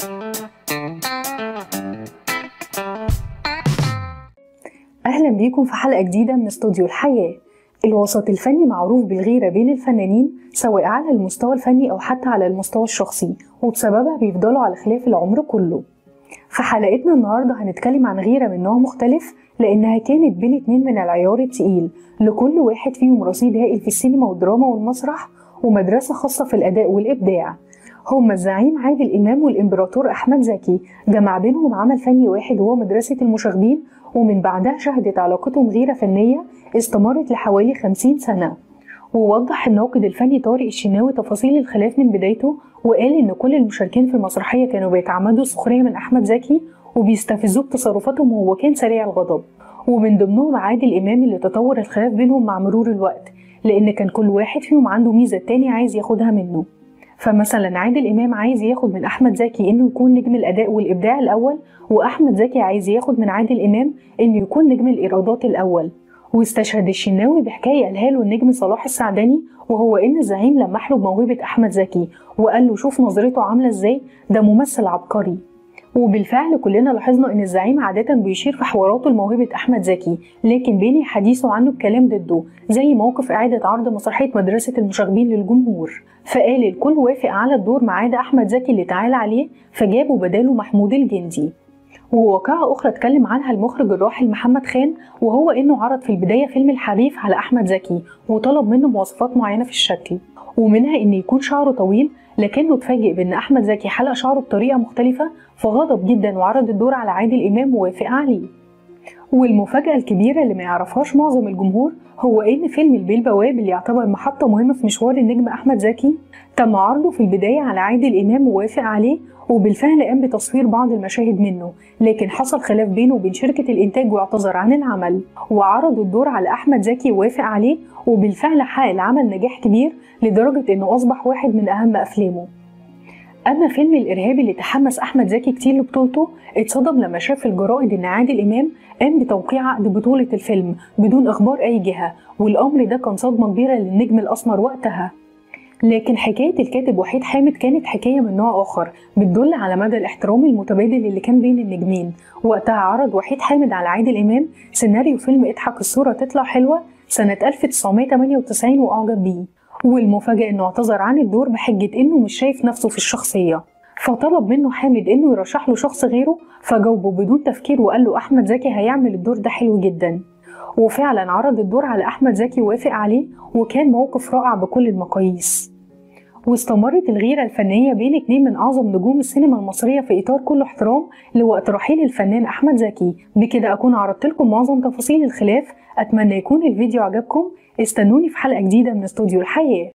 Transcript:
أهلا بيكم في حلقة جديدة من استوديو الحياة الوسط الفني معروف بالغيرة بين الفنانين سواء على المستوى الفني أو حتى على المستوى الشخصي وبسببها بيفضلوا على خلاف العمر كله في حلقتنا النهاردة هنتكلم عن غيرة من نوع مختلف لأنها كانت بين اتنين من العيار التقيل لكل واحد فيهم رصيد هائل في السينما والدراما والمسرح ومدرسة خاصة في الأداء والإبداع هما الزعيم عادل إمام والإمبراطور أحمد زكي جمع بينهم عمل فني واحد وهو مدرسة المشاغبين ومن بعدها شهدت علاقتهم غيرة فنية استمرت لحوالي خمسين سنة ووضح الناقد الفني طارق الشناوي تفاصيل الخلاف من بدايته وقال إن كل المشاركين في المسرحية كانوا بيتعمدوا السخرية من أحمد زكي وبيستفزوه بتصرفاتهم وهو كان سريع الغضب ومن ضمنهم عادل إمام اللي تطور الخلاف بينهم مع مرور الوقت لأن كان كل واحد فيهم عنده ميزة التاني عايز ياخدها منه فمثلا عادل امام عايز ياخد من احمد زكي انه يكون نجم الاداء والابداع الاول واحمد زكي عايز ياخد من عادل امام انه يكون نجم الايرادات الاول واستشهد الشناوي بحكايه قالها له النجم صلاح السعدني وهو ان الزعيم لمح له بموهبه احمد زكي وقال له شوف نظرته عامله ازاي ده ممثل عبقري وبالفعل كلنا لاحظنا ان الزعيم عادة بيشير في حواراته لموهبة احمد زكي لكن بيني حديثه عنه بكلام ضده زي موقف اعادة عرض مسرحية مدرسة المشاغبين للجمهور فقال الكل وافق على الدور ما عدا احمد زكي اللي تعالى عليه فجابوا بداله محمود الجندي وواقعة أخرى اتكلم عنها المخرج الراحل محمد خان وهو إنه عرض في البداية فيلم الحريف على أحمد زكي وطلب منه مواصفات معينة في الشكل ومنها إن يكون شعره طويل لكنه اتفاجئ بان احمد زكي حلق شعره بطريقه مختلفه فغضب جدا وعرض الدور على عادل امام ووافق عليه والمفاجأة الكبيرة اللي ما يعرفهاش معظم الجمهور هو إن فيلم البيه بواب اللي يعتبر محطة مهمة في مشوار النجم أحمد زكي تم عرضه في البداية على عادل إمام ووافق عليه وبالفعل قام بتصوير بعض المشاهد منه لكن حصل خلاف بينه وبين شركة الإنتاج واعتذر عن العمل وعرض الدور على أحمد زكي ووافق عليه وبالفعل حقق العمل نجاح كبير لدرجة إنه أصبح واحد من أهم أفلامه أما فيلم الإرهابي اللي تحمس أحمد زكي كتير لبطولته اتصدم لما شاف في الجرائد إن عادل إمام قام بتوقيع عقد بطولة الفيلم بدون إخبار أي جهة والأمر ده كان صدمة كبيرة للنجم الأسمر وقتها لكن حكاية الكاتب وحيد حامد كانت حكاية من نوع آخر بتدل على مدى الاحترام المتبادل اللي كان بين النجمين وقتها عرض وحيد حامد على عادل إمام سيناريو فيلم اضحك الصورة تطلع حلوة سنة 1998 وأعجب بيه والمفاجأة إنه اعتذر عن الدور بحجة إنه مش شايف نفسه في الشخصية فطلب منه حامد إنه يرشح له شخص غيره فجاوبه بدون تفكير وقال له أحمد زكي هيعمل الدور ده حلو جدا وفعلا عرض الدور على أحمد زكي ووافق عليه وكان موقف رائع بكل المقاييس واستمرت الغيرة الفنية بين اتنين من أعظم نجوم السينما المصرية في إطار كل احترام لوقت رحيل الفنان أحمد زكي بكده أكون عرضت لكم معظم تفاصيل الخلاف أتمنى يكون الفيديو عجبكم استنوني في حلقة جديدة من استوديو الحياة